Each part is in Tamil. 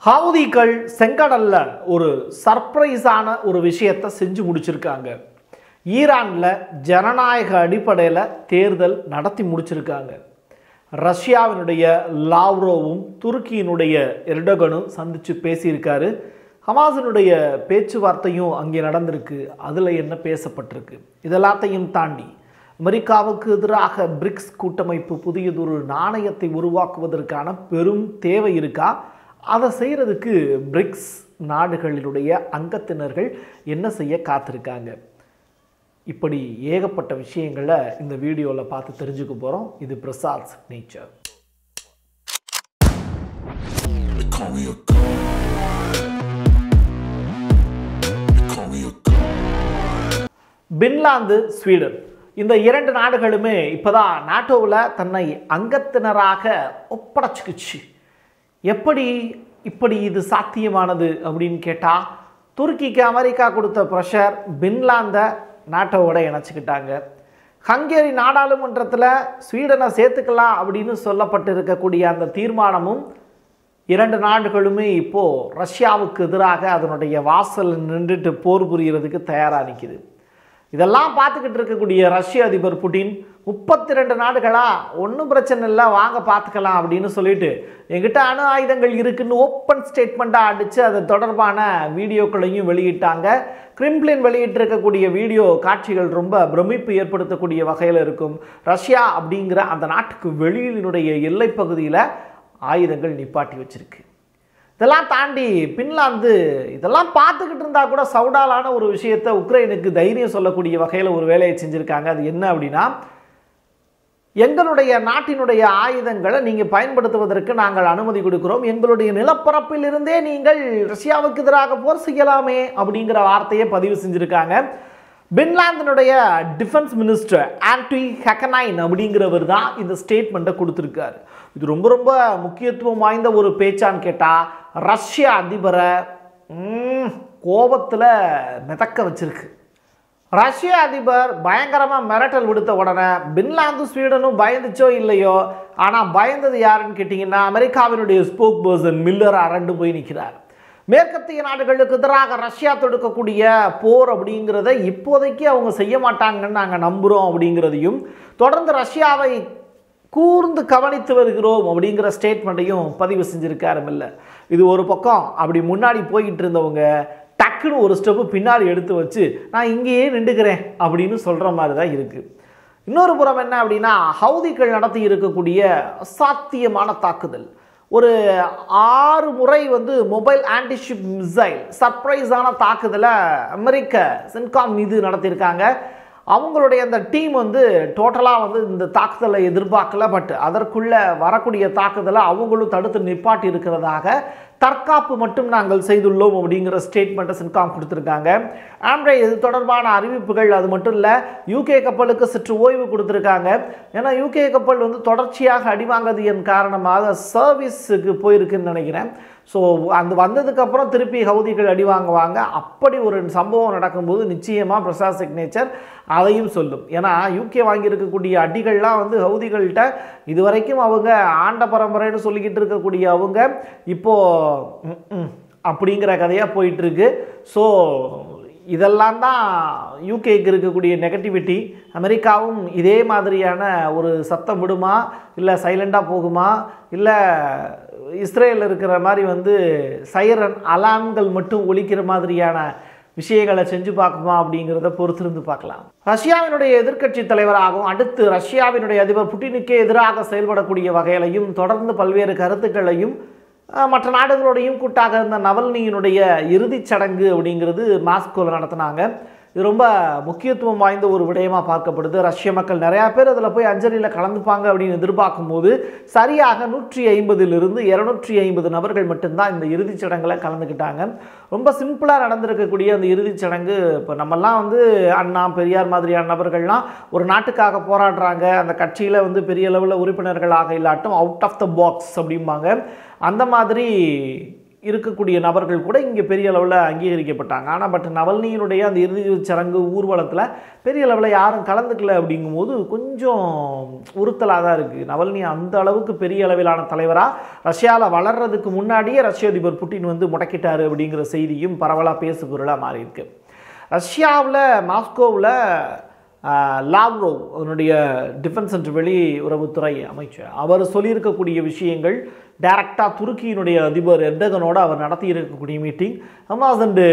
ஹவுதிகள் செங்கடல்ல ஒரு சர்ப்ரைஸான ஒரு விஷயத்தை செஞ்சு முடிச்சிருக்காங்க ஈரானில் ஜனநாயக அடிப்படையில் தேர்தல் நடத்தி முடிச்சிருக்காங்க ரஷ்யாவினுடைய லாவ்ரோவும் துருக்கியினுடைய எர்டகனும் சந்தித்து பேசியிருக்காரு ஹமாஸினுடைய பேச்சுவார்த்தையும் அங்கே நடந்திருக்கு அதில் என்ன பேசப்பட்டிருக்கு இதெல்லாத்தையும் தாண்டி அமெரிக்காவுக்கு எதிராக பிரிக்ஸ் கூட்டமைப்பு புதியதொரு நாணயத்தை உருவாக்குவதற்கான பெரும் தேவை இருக்கா அதை செய்கிறதுக்கு பிரிக்ஸ் நாடுகளினுடைய அங்கத்தினர்கள் என்ன செய்ய காத்திருக்காங்க இப்படி ஏகப்பட்ட விஷயங்களை இந்த வீடியோவில் பார்த்து தெரிஞ்சுக்க போகிறோம் இது Prasad nature They call me a god. They call me a god. Finland Sweden இந்த இரண்டு நாடுகளுமே இப்போதான் நாட்டோவில் தன்னை அங்கத்தினராக ஒப்படைச்சிக்குச்சு எப்படி இப்படி இது சாத்தியமானது அப்படின்னு கேட்டால் துருக்கிக்கு அமெரிக்கா கொடுத்த ப்ரெஷர் பின்லாந்தை நாட்டோவோட இணைச்சிக்கிட்டாங்க ஹங்கேரி நாடாளுமன்றத்தில் ஸ்வீடனை சேர்த்துக்கலாம் அப்படின்னு சொல்லப்பட்டு இருக்கக்கூடிய அந்த தீர்மானமும் இரண்டு நாடுகளுமே இப்போது ரஷ்யாவுக்கு எதிராக அதனுடைய வாசல் நின்றுட்டு போர் புரியறதுக்கு தயாராக நிற்கிது இதெல்லாம் பார்த்துக்கிட்டு இருக்கக்கூடிய ரஷ்ய அதிபர் புட்டின் முப்பத்தி ரெண்டு நாடுகளா ஒன்றும் பிரச்சனை இல்லை வாங்க பார்த்துக்கலாம் அப்படின்னு சொல்லிட்டு எங்கிட்ட அணு ஆயுதங்கள் இருக்குன்னு ஓப்பன் ஸ்டேட்மெண்ட்டாக அடித்து அது தொடர்பான வீடியோக்களையும் வெளியிட்டாங்க கிரிம்ப்ளின் வெளியிட்டிருக்கக்கூடிய வீடியோ காட்சிகள் ரொம்ப பிரமிப்பு ஏற்படுத்தக்கூடிய வகையில் இருக்கும் ரஷ்யா அப்படிங்கிற அந்த நாட்டுக்கு வெளியினுடைய எல்லைப் பகுதியில் ஆயுதங்கள் நிப்பாட்டி வச்சிருக்கு இதெல்லாம் தாண்டி பின்லாந்து இதெல்லாம் பார்த்துக்கிட்டு இருந்தால் கூட சவுடாலான ஒரு விஷயத்தை உக்ரைனுக்கு தைரியம் சொல்லக்கூடிய வகையில் ஒரு வேலையை செஞ்சுருக்காங்க அது என்ன அப்படின்னா எங்களுடைய நாட்டினுடைய ஆயுதங்களை நீங்கள் பயன்படுத்துவதற்கு நாங்கள் அனுமதி கொடுக்கிறோம் எங்களுடைய நிலப்பரப்பில் இருந்தே நீங்கள் ரஷ்யாவுக்கு எதிராக போர் செய்யலாமே அப்படிங்கிற வார்த்தையை பதிவு செஞ்சுருக்காங்க பின்லாந்தினுடைய டிஃபென்ஸ் மினிஸ்டர் ஆன்டி ஹெக்கனைன் அப்படிங்கிறவர் தான் இந்த ஸ்டேட்மெண்ட்டை கொடுத்துருக்காரு இது ரொம்ப ரொம்ப முக்கியத்துவம் வாய்ந்த ஒரு பேச்சான்னு கேட்டால் ரஷ்ய அதிபரை கோபத்தில் மிதக்க வச்சிருக்கு ரஷ்ய அதிபர் பயங்கரமாக மிரட்டல் விடுத்த உடனே பின்லாந்து ஸ்வீடனும் பயந்துச்சோ இல்லையோ ஆனால் பயந்தது யாருன்னு கேட்டிங்கன்னா அமெரிக்காவினுடைய ஸ்போக் பர்சன் மில்லர் அரண்டு போய் நிற்கிறார் மேற்கத்திய நாடுகளுக்கு எதிராக ரஷ்யா தொடுக்கக்கூடிய போர் அப்படிங்கிறத இப்போதைக்கு அவங்க செய்ய மாட்டாங்கன்னு நாங்கள் நம்புகிறோம் அப்படிங்கிறதையும் தொடர்ந்து ரஷ்யாவை கூர்ந்து கவனித்து வருகிறோம் அப்படிங்கிற ஸ்டேட்மெண்ட்டையும் பதிவு செஞ்சுருக்காரு மில்லர் இது ஒரு பக்கம் அப்படி முன்னாடி போய்கிட்டு இருந்தவங்க டக்குன்னு ஒரு ஸ்டெப்பு பின்னாடி எடுத்து வச்சு நான் இங்கேயே நின்றுக்கிறேன் அப்படின்னு சொல்கிற மாதிரி தான் இருக்குது இன்னொரு புறம் என்ன அப்படின்னா ஹவுதிகள் நடத்தி இருக்கக்கூடிய அசாத்தியமான தாக்குதல் ஒரு ஆறு முறை வந்து மொபைல் ஆன்டிஷிப் மிசைல் சர்ப்ரைஸான தாக்குதலை அமெரிக்க சென்காம் மீது நடத்தியிருக்காங்க அவங்களுடைய அந்த டீம் வந்து டோட்டலாக வந்து இந்த தாக்குதலை எதிர்பார்க்கல பட் அதற்குள்ளே வரக்கூடிய தாக்குதலை அவங்களும் தடுத்து நிப்பாட்டி இருக்கிறதாக தற்காப்பு மட்டும் நாங்கள் செய்துள்ளோம் அப்படிங்கிற ஸ்டேட்மெண்ட்டை சின்காம் கொடுத்துருக்காங்க ஆம்ரே இது தொடர்பான அறிவிப்புகள் அது மட்டும் இல்லை யூகே கப்பலுக்கு சற்று ஓய்வு கொடுத்துருக்காங்க ஏன்னா யூகே கப்பல் வந்து தொடர்ச்சியாக அடிவாங்கதின் காரணமாக சர்வீஸுக்கு போயிருக்குன்னு நினைக்கிறேன் ஸோ அந்த வந்ததுக்கப்புறம் திருப்பி ஹவுதிகள் அடி வாங்குவாங்க அப்படி ஒரு சம்பவம் நடக்கும்போது நிச்சயமாக பிரசாத் சிக்னேச்சர் அதையும் சொல்லும் ஏன்னா யூகே வாங்கியிருக்கக்கூடிய அடிகள்லாம் வந்து ஹவுதிகள்கிட்ட இதுவரைக்கும் அவங்க ஆண்ட பரம்பரைன்னு சொல்லிக்கிட்டு இருக்கக்கூடிய அவங்க இப்போது அப்படிங்கிற கதையாக போயிட்டுருக்கு ஸோ இதெல்லாம் தான் யூகேக்கு இருக்கக்கூடிய நெகட்டிவிட்டி அமெரிக்காவும் இதே மாதிரியான ஒரு சத்தம் விடுமா இல்லை சைலண்டாக போகுமா இல்லை இஸ்ரேலில் இருக்கிற மாதிரி வந்து சைரன் அலாம்கள் மட்டும் ஒழிக்கிற மாதிரியான விஷயங்களை செஞ்சு பார்க்குமா அப்படிங்கிறத பொறுத்திருந்து பார்க்கலாம் ரஷ்யாவினுடைய எதிர்க்கட்சி தலைவராகவும் அடுத்து ரஷ்யாவினுடைய அதிபர் புட்டினுக்கே எதிராக செயல்படக்கூடிய வகையிலையும் தொடர்ந்து பல்வேறு கருத்துக்களையும் மற்ற நாடுகளோடையும் கூட்டாக இருந்த நவல்னியினுடைய இறுதிச் சடங்கு அப்படிங்கிறது மாஸ்கோவில் நடத்தினாங்க இது ரொம்ப முக்கியத்துவம் வாய்ந்த ஒரு விடயமாக பார்க்கப்படுது ரஷ்ய மக்கள் நிறையா பேர் அதில் போய் அஞ்சலியில் கலந்துப்பாங்க அப்படின்னு எதிர்பார்க்கும் போது சரியாக நூற்றி ஐம்பதிலிருந்து இரநூற்றி ஐம்பது நபர்கள் மட்டும்தான் இந்த இறுதிச் சடங்கில் கலந்துக்கிட்டாங்க ரொம்ப சிம்பிளாக நடந்திருக்கக்கூடிய அந்த இறுதிச் சடங்கு இப்போ நம்மெல்லாம் வந்து அண்ணா பெரியார் மாதிரியான நபர்கள்லாம் ஒரு நாட்டுக்காக போராடுறாங்க அந்த கட்சியில் வந்து பெரிய அளவில் உறுப்பினர்களாக இல்லாட்டும் அவுட் ஆஃப் த பாக்ஸ் அப்படிம்பாங்க அந்த மாதிரி இருக்கக்கூடிய நபர்கள் கூட இங்கே பெரிய அளவில் அங்கீகரிக்கப்பட்டாங்க ஆனால் பட் நவல்னியினுடைய அந்த இறுதிச் சடங்கு ஊர்வலத்தில் பெரிய அளவில் யாரும் கலந்துக்கல அப்படிங்கும்போது கொஞ்சம் உறுத்தலாக தான் இருக்குது நவல்னி அந்த அளவுக்கு பெரிய அளவிலான தலைவராக ரஷ்யாவில் வளர்றதுக்கு முன்னாடியே ரஷ்ய அதிபர் புட்டின் வந்து முடக்கிட்டாரு அப்படிங்கிற செய்தியும் பரவலாக பேசு பொருளாக மாறி இருக்கு ரஷ்யாவில் மாஸ்கோவில் லாவ்ரோவ் அதனுடைய டிஃபென்ஸ் அண்ட் வெளியுறவுத்துறை அமைச்சர் அவர் சொல்லியிருக்கக்கூடிய விஷயங்கள் டைரக்டாக துருக்கியினுடைய அதிபர் எர்டகனோட அவர் நடத்தி இருக்கக்கூடிய meeting Hamas and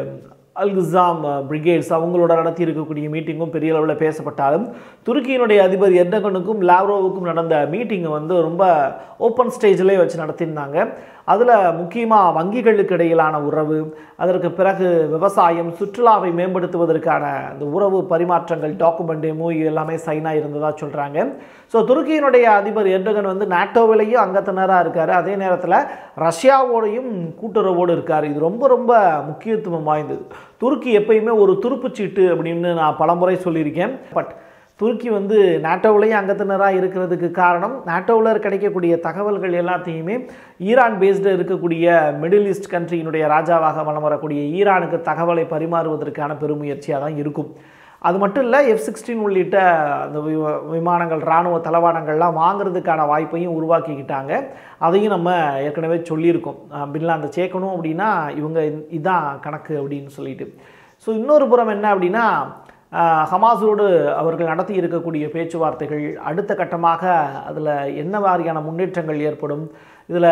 Al Qassam brigades அவங்களோட நடத்தி இருக்கக்கூடிய மீட்டிங்கும் பெரிய அளவில் பேசப்பட்டாலும் துருக்கியினுடைய அதிபர் எர்டகனுக்கும் லாவ்ரோவுக்கும் நடந்த மீட்டிங்கை வந்து ரொம்ப ஓப்பன் ஸ்டேஜ்லேயே வச்சு நடத்தியிருந்தாங்க அதில் முக்கியமாக வங்கிகளுக்கு இடையிலான உறவு அதற்கு பிறகு விவசாயம் சுற்றுலாவை மேம்படுத்துவதற்கான அந்த உறவு பரிமாற்றங்கள் டாக்குமெண்ட் மூவி எல்லாமே சைனாக இருந்ததாக சொல்கிறாங்க ஸோ துருக்கியினுடைய அதிபர் எர்டகன் வந்து நாட்டோவிலையும் அங்கத்தினராக இருக்கார் அதே நேரத்தில் ரஷ்யாவோடையும் கூட்டுறவோடு இருக்கார் இது ரொம்ப ரொம்ப முக்கியத்துவம் வாய்ந்தது துருக்கி எப்பயுமே ஒரு துருப்புச்சீட்டு அப்படின்னு நான் பலமுறை சொல்லியிருக்கேன் பட் துருக்கி வந்து நாட்டோவிலையும் அங்கத்தினராக இருக்கிறதுக்கு காரணம் நாட்டோவில் கிடைக்கக்கூடிய தகவல்கள் எல்லாத்தையுமே ஈரான் பேஸ்டு இருக்கக்கூடிய மிடில் ஈஸ்ட் கண்ட்ரியினுடைய ராஜாவாக வலம் வரக்கூடிய ஈரானுக்கு தகவலை பரிமாறுவதற்கான பெருமுயற்சியாக தான் இருக்கும் அது மட்டும் இல்லை எஃப் சிக்ஸ்டீன் உள்ளிட்ட அந்த வி- விமானங்கள் இராணுவ தளவாடங்கள்லாம் வாங்குறதுக்கான வாய்ப்பையும் உருவாக்கிக்கிட்டாங்க அதையும் நம்ம ஏற்கனவே சொல்லியிருக்கோம் அஹ் பின்லாந்தை சேர்க்கணும் அப்படின்னா இவங்க இ- இதான் கணக்கு அப்படின்னு சொல்லிட்டு ஸோ இன்னொரு புறம் என்ன அப்படின்னா ஆஹ் ஹமாஸோடு அவர்கள் நடத்தி இருக்கக்கூடிய பேச்சுவார்த்தைகள் அடுத்த கட்டமாக அதில் என்ன மாதிரியான முன்னேற்றங்கள் ஏற்படும் இதில்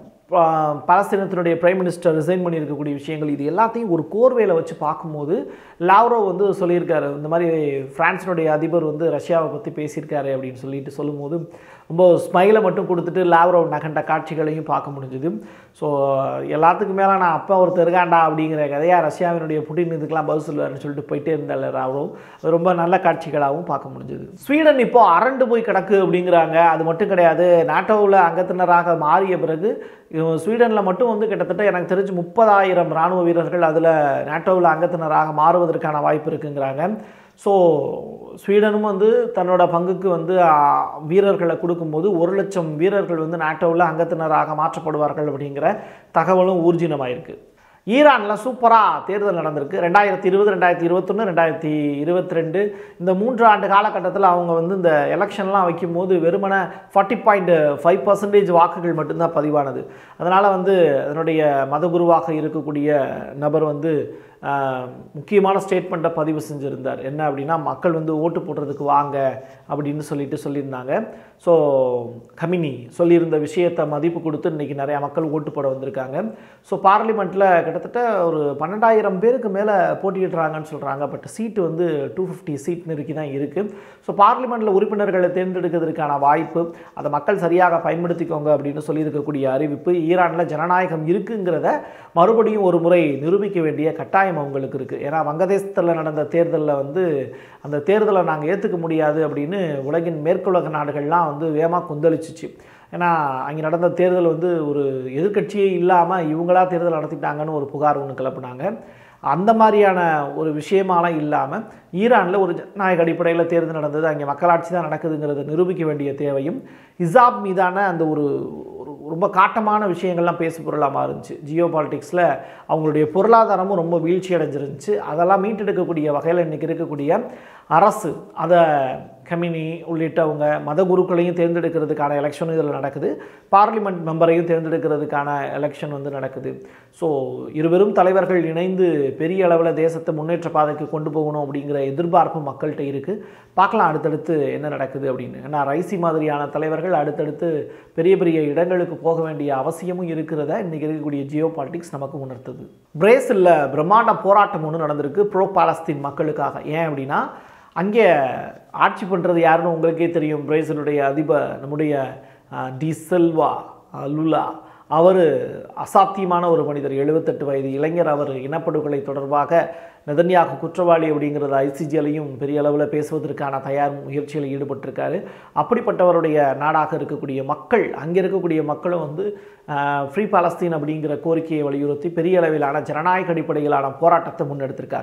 பாலஸ்தீனத்தினுடைய பிரைம் மினிஸ்டர் ரிசைன் பண்ணியிருக்கக்கூடிய விஷயங்கள் இது எல்லாத்தையும் ஒரு கோர்வையில் வச்சு பார்க்கும்போது லாவ்ரோ வந்து சொல்லியிருக்காரு இந்த மாதிரி பிரான்ஸினுடைய அதிபர் வந்து ரஷ்யாவை பற்றி பேசியிருக்காரு அப்படின்னு சொல்லிட்டு சொல்லும்போது ரொம்ப ஸ்மைலை மட்டும் கொடுத்துட்டு லாவ்ரோ நகண்ட காட்சிகளையும் பார்க்க முடிஞ்சுது ஸோ எல்லாத்துக்கும் மேலே நான் அப்போ ஒருத்தர் இருக்காண்டா அப்படிங்கிற கதையாக ரஷ்யாவினுடைய புட்டின் இதுக்கெல்லாம் பதில் சொல்லுவார்னு சொல்லிட்டு போயிட்டே இருந்தார் லாவ்ரோ அது ரொம்ப நல்ல காட்சிகளாகவும் பார்க்க முடிஞ்சுது ஸ்வீடன் இப்போ அரண்டு போய் கிடக்கு அப்படிங்கிறாங்க அது மட்டும் கிடையாது நாட்டோவில் அங்கத்தினராக மாறிய பிறகு இவங்க ஸ்வீடனில் மட்டும் வந்து கிட்டத்தட்ட எனக்கு தெரிஞ்சு முப்பதாயிரம் ராணுவ வீரர்கள் அதில் நாட்டோவில் அங்கத்தினராக மாறுவதற்கான வாய்ப்பு இருக்குங்கிறாங்க ஸோ ஸ்வீடனும் வந்து தன்னோட பங்குக்கு வந்து ஆ, வீரர்களை கொடுக்கும்போது ஒரு லட்சம் வீரர்கள் வந்து நாட்டோவில் அங்கத்தினராக மாற்றப்படுவார்கள் அப்படிங்கிற தகவலும் ஊர்ஜினமாயிருக்கு ஈரானில் சூப்பராக தேர்தல் நடந்திருக்கு ரெண்டாயிரத்தி இருபது ரெண்டாயிரத்தி இருபத்தொன்று ரெண்டாயிரத்தி இருபத்தி ரெண்டு இந்த மூன்று ஆண்டு காலகட்டத்தில் அவங்க வந்து இந்த எலெக்ஷன்லாம் வைக்கும்போது வெறுமனே ஃபார்ட்டி பாயிண்ட் ஃபைவ் பர்சன்டேஜ் வாக்குகள் மட்டும்தான் பதிவானது அதனால் வந்து அதனுடைய மதகுருவாக இருக்கக்கூடிய நபர் வந்து ஆஹ், முக்கியமான ஸ்டேட்மெண்ட்டை பதிவு செஞ்சுருந்தார் என்ன அப்படின்னா மக்கள் வந்து ஓட்டு போடுறதுக்கு வாங்க அப்படின்னு சொல்லிட்டு சொல்லியிருந்தாங்க ஸோ கமினி சொல்லியிருந்த விஷயத்தை மதிப்பு கொடுத்து இன்றைக்கி நிறையா மக்கள் ஓட்டு போட வந்திருக்காங்க ஸோ பார்லிமெண்ட்டில் கிட்டத்தட்ட ஒரு பன்னெண்டாயிரம் பேருக்கு மேலே போட்டியிடுறாங்கன்னு சொல்கிறாங்க பட் சீட்டு வந்து டூ ஃபிஃப்டி சீட் நெருக்கி தான் இருக்குது ஸோ பார்லிமெண்ட்டில் உறுப்பினர்களை தேர்ந்தெடுக்கிறதுக்கான வாய்ப்பு அதை மக்கள் சரியாக பயன்படுத்திக்கோங்க அப்படின்னு சொல்லியிருக்கக்கூடிய அறிவிப்பு ஈரானில் ஜனநாயகம் இருக்குங்கிறத மறுபடியும் ஒரு முறை நிரூபிக்க வேண்டிய கட்டாயம் அவங்களுக்கு இருக்குது ஏன்னா வங்கதேசத்தில் நடந்த தேர்தலில் வந்து அந்த தேர்தலை நாங்கள் ஏற்றுக்க முடியாது அப்படின்னு உலகின் மேற்குலக நாடுகள்லாம் வந்து வேகமாக கொந்தளிச்சிச்சு ஏன்னா அங்கே நடந்த தேர்தல் வந்து ஒரு எதிர்க்கட்சியே இல்லாமல் இவங்களா தேர்தல் நடத்திட்டாங்கன்னு ஒரு புகார் ஒன்று கிளப்புனாங்க அந்த மாதிரியான ஒரு விஷயமாலாம் இல்லாமல் ஈரானில் ஒரு ஜனநாயக அடிப்படையில் தேர்தல் நடந்தது அங்கே மக்களாட்சி தான் நடக்குதுங்கிறத நிரூபிக்க வேண்டிய தேவையும் இசாப் மீதான அந்த ஒரு ஒரு ரொம்ப காட்டமான விஷயங்கள்லாம் பேசு பொருளாக இருந்துச்சு ஜியோ பாலிட்டிக்ஸில் அவங்களுடைய பொருளாதாரமும் ரொம்ப வீழ்ச்சி அடைஞ்சிருந்துச்சு அதெல்லாம் மீட்டெடுக்கக்கூடிய வகையில் இன்றைக்கி இருக்கக்கூடிய அரசு அதை கமினி உள்ளிட்டவங்க மத குருக்களையும் தேர்ந்தெடுக்கிறதுக்கான எலெக்ஷனும் இதில் நடக்குது பார்லிமெண்ட் மெம்பரையும் தேர்ந்தெடுக்கிறதுக்கான எலெக்ஷன் வந்து நடக்குது ஸோ இருவரும் தலைவர்கள் இணைந்து பெரிய அளவில் தேசத்தை முன்னேற்ற பாதைக்கு கொண்டு போகணும் அப்படிங்கிற எதிர்பார்ப்பு மக்கள்கிட்ட இருக்குது பார்க்கலாம் அடுத்தடுத்து என்ன நடக்குது அப்படின்னு ஏன்னா ரைசி மாதிரியான தலைவர்கள் அடுத்தடுத்து பெரிய பெரிய இடங்களுக்கு போக வேண்டிய அவசியமும் இருக்கிறத இன்றைக்கி இருக்கக்கூடிய ஜியோ பாலிட்டிக்ஸ் நமக்கு உணர்த்துது பிரேசிலில் பிரம்மாண்ட போராட்டம் ஒன்று நடந்திருக்கு ப்ரோ பாலஸ்தீன் மக்களுக்காக ஏன் அப்படின்னா அங்கே ஆட்சி பண்ணுறது யாருன்னு உங்களுக்கே தெரியும் பிரேசிலுடைய அதிபர் நம்முடைய அஹ், டி செல்வா அஹ், லுலா அவர் அசாத்தியமான ஒரு மனிதர் எழுபத்தெட்டு வயது இளைஞர் அவர் இனப்படுகொலை தொடர்பாக நெதன்யாகு குற்றவாளி அப்படிங்கிறத ஐசிஜிலையும் பெரிய அளவில் பேசுவதற்கான தயார் முயற்சியில் ஈடுபட்டிருக்காரு அப்படிப்பட்டவருடைய நாடாக இருக்கக்கூடிய மக்கள் அங்கே இருக்கக்கூடிய மக்களும் வந்து ஃப்ரீ பாலஸ்தீன் அப்படிங்கிற கோரிக்கையை வலியுறுத்தி பெரிய அளவிலான ஜனநாயக அடிப்படையிலான போராட்டத்தை முன்னெடுத்திருக்காங்க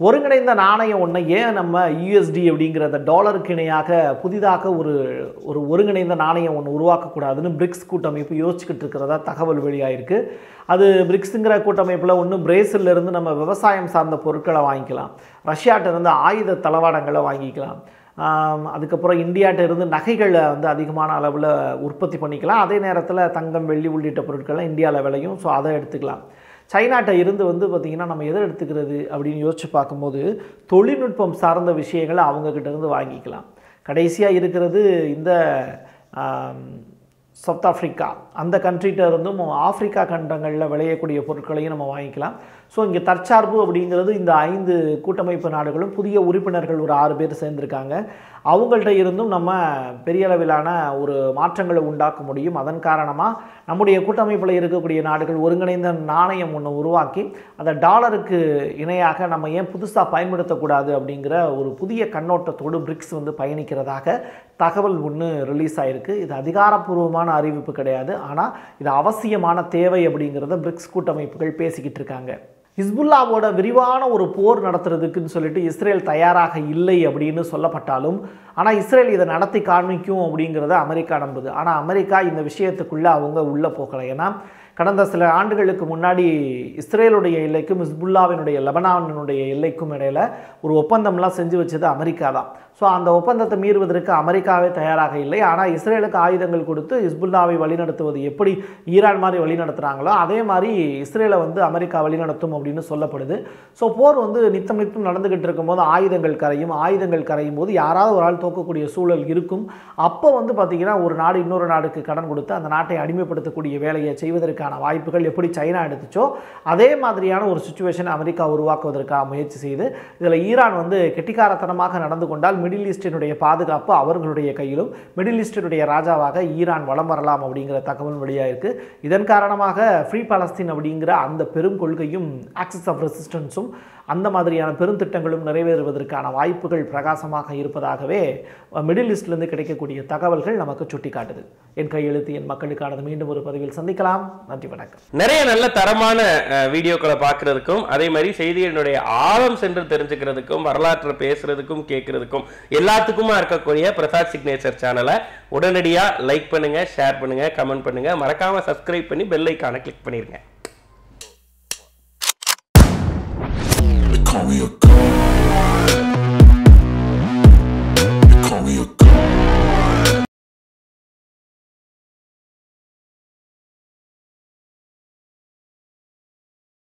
ஒருங்கிணைந்த நாணயம் ஒன்றை ஏன் நம்ம யூஎஸ்டி அப்படிங்கிற அந்த டாலருக்கு இணையாக புதிதாக ஒரு ஒரு ஒருங்கிணைந்த நாணயம் ஒன்று உருவாக்கக்கூடாதுன்னு பிரிக்ஸ் கூட்டமைப்பு யோசிச்சுக்கிட்டு இருக்கிறதா தகவல் வெளியாயிருக்கு அது பிரிக்ஸுங்கிற கூட்டமைப்பில் ஒன்று பிரேசில்ல இருந்து நம்ம விவசாயம் சார்ந்த பொருட்களை வாங்கிக்கலாம் ரஷ்யாட்ட இருந்து ஆயுத தளவாடங்களை வாங்கிக்கலாம் ஆம், அதுக்கப்புறம் இந்தியாட்ட இருந்து நகைகளை வந்து அதிகமான அளவில் உற்பத்தி பண்ணிக்கலாம் அதே நேரத்தில் தங்கம் வெள்ளி உள்ளிட்ட பொருட்கள்லாம் இந்தியாவில் விளையும் ஸோ அதை எடுத்துக்கலாம் சைனாட்ட இருந்து வந்து பார்த்திங்கன்னா நம்ம எதை எடுத்துக்கிறது அப்படின்னு யோசிச்சு பார்க்கும்போது தொழில்நுட்பம் சார்ந்த விஷயங்களை அவங்கக்கிட்ட இருந்து வாங்கிக்கலாம் கடைசியாக இருக்கிறது இந்த ஆம், சவுத் ஆஃப்ரிக்கா அந்த கண்ட்ரிகிட்ட இருந்தும் ஆப்பிரிக்கா கண்டங்களில் விளையக்கூடிய பொருட்களையும் நம்ம வாங்கிக்கலாம் ஸோ இங்கே தற்சார்பு அப்படிங்கிறது இந்த ஐந்து கூட்டமைப்பு நாடுகளும் புதிய உறுப்பினர்கள் ஒரு ஆறு பேர் சேர்ந்திருக்காங்க அவங்கள்ட்ட இருந்தும் நம்ம பெரிய அளவிலான ஒரு மாற்றங்களை உண்டாக்க முடியும் அதன் காரணமாக நம்முடைய கூட்டமைப்பில் இருக்கக்கூடிய நாடுகள் ஒருங்கிணைந்த நாணயம் ஒன்று உருவாக்கி அதை டாலருக்கு இணையாக நம்ம ஏன் புதுசாக பயன்படுத்தக்கூடாது அப்படிங்கிற ஒரு புதிய கண்ணோட்டத்தோடு பிரிக்ஸ் வந்து பயணிக்கிறதாக தகவல் ஒன்று ரிலீஸ் ஆயிருக்கு இது அதிகாரப்பூர்வமான அறிவிப்பு கிடையாது ஆனால் இது அவசியமான தேவை அப்படிங்கிறத பிரிக்ஸ் கூட்டமைப்புகள் பேசிக்கிட்டு இருக்காங்க ஹிஸ்புல்லாவோட விரிவான ஒரு போர் நடத்துறதுக்குன்னு சொல்லிட்டு இஸ்ரேல் தயாராக இல்லை அப்படின்னு சொல்லப்பட்டாலும் ஆனால் இஸ்ரேல் இதை நடத்தி காண்பிக்கும் அப்படிங்கிறத அமெரிக்கா நம்புது ஆனால் அமெரிக்கா இந்த விஷயத்துக்குள்ளே அவங்க உள்ளே போகலை ஏன்னா கடந்த சில ஆண்டுகளுக்கு முன்னாடி இஸ்ரேலுடைய எல்லைக்கும் ஹிஸ்புல்லாவினுடைய லெபனானுடைய எல்லைக்கும் இடையில ஒரு ஒப்பந்தம்லாம் செஞ்சு வச்சது அமெரிக்கா தான் ஸோ அந்த ஒப்பந்தத்தை மீறுவதற்கு அமெரிக்காவே தயாராக இல்லை ஆனால் இஸ்ரேலுக்கு ஆயுதங்கள் கொடுத்து ஹிஸ்புல்லாவை வழிநடத்துவது எப்படி ஈரான் மாதிரி வழிநடத்துகிறாங்களோ அதே மாதிரி இஸ்ரேலை வந்து அமெரிக்கா வழிநடத்தும் அப்படின்னு சொல்லப்படுது ஸோ போர் வந்து நித்தம் நித்தம் நடந்துகிட்டு இருக்கும்போது ஆயுதங்கள் கரையும் ஆயுதங்கள் கரையும் போது யாராவது ஒரு ஆள் தோக்கக்கூடிய சூழல் இருக்கும் அப்போ வந்து பார்த்திங்கன்னா ஒரு நாடு இன்னொரு நாடுக்கு கடன் கொடுத்து அந்த நாட்டை அடிமைப்படுத்தக்கூடிய வேலையை செய்வதற்கான வாய்ப்புகள் எப்படி சைனா எடுத்துச்சோ அதே மாதிரியான ஒரு சுச்சுவேஷன் அமெரிக்கா உருவாக்குவதற்காக முயற்சி செய்து இதில் ஈரான் வந்து கெட்டிக்காரத்தனமாக நடந்து கொண்டால் மிடில் ஈஸ்டினுடைய பாதுகாப்பு அவர்களுடைய கையிலும் மிடில் ஈஸ்டினுடைய ராஜாவாக ஈரான் வலம் வரலாம் அப்படிங்கிற தகவல் வெளியாயிருக்கு இதன் காரணமாக ஃப்ரீ பாலஸ்தீன் அப்படிங்கிற அந்த பெரும் கொள்கையும் ஆக்சிஸ் ஆஃப் ரெசிஸ்டன்ஸும் அந்த மாதிரியான பெருந்திட்டங்களும் நிறைவேறுவதற்கான வாய்ப்புகள் பிரகாசமாக இருப்பதாகவே மிடில் ஈஸ்ட்லேருந்து கிடைக்கக்கூடிய தகவல்கள் நமக்கு சுட்டிக்காட்டுது என் கையெழுத்து என் மக்களுக்கானது மீண்டும் ஒரு பதிவில் சந்திக்கலாம் நன்றி வணக்கம் நிறைய நல்ல தரமான அஹ், வீடியோக்களை பார்க்கறதுக்கும் அதே மாதிரி செய்திகளினுடைய ஆழம் சென்று தெரிஞ்சுக்கிறதுக்கும் வரலாற்றை பேசுறதுக்கும் கேட்கறதுக்கும் எல்லாத்துக்குமா இருக்கக்கூடிய பிரசாத் சிக்னேச்சர் சேனலை உடனடியா லைக் பண்ணுங்க ஷேர் பண்ணுங்க கமெண்ட் பண்ணுங்க மறக்காம சப்ஸ்கிரைப் பண்ணி பெல் ஐக்கானை கிளிக் பண்ணிருங்க They call me a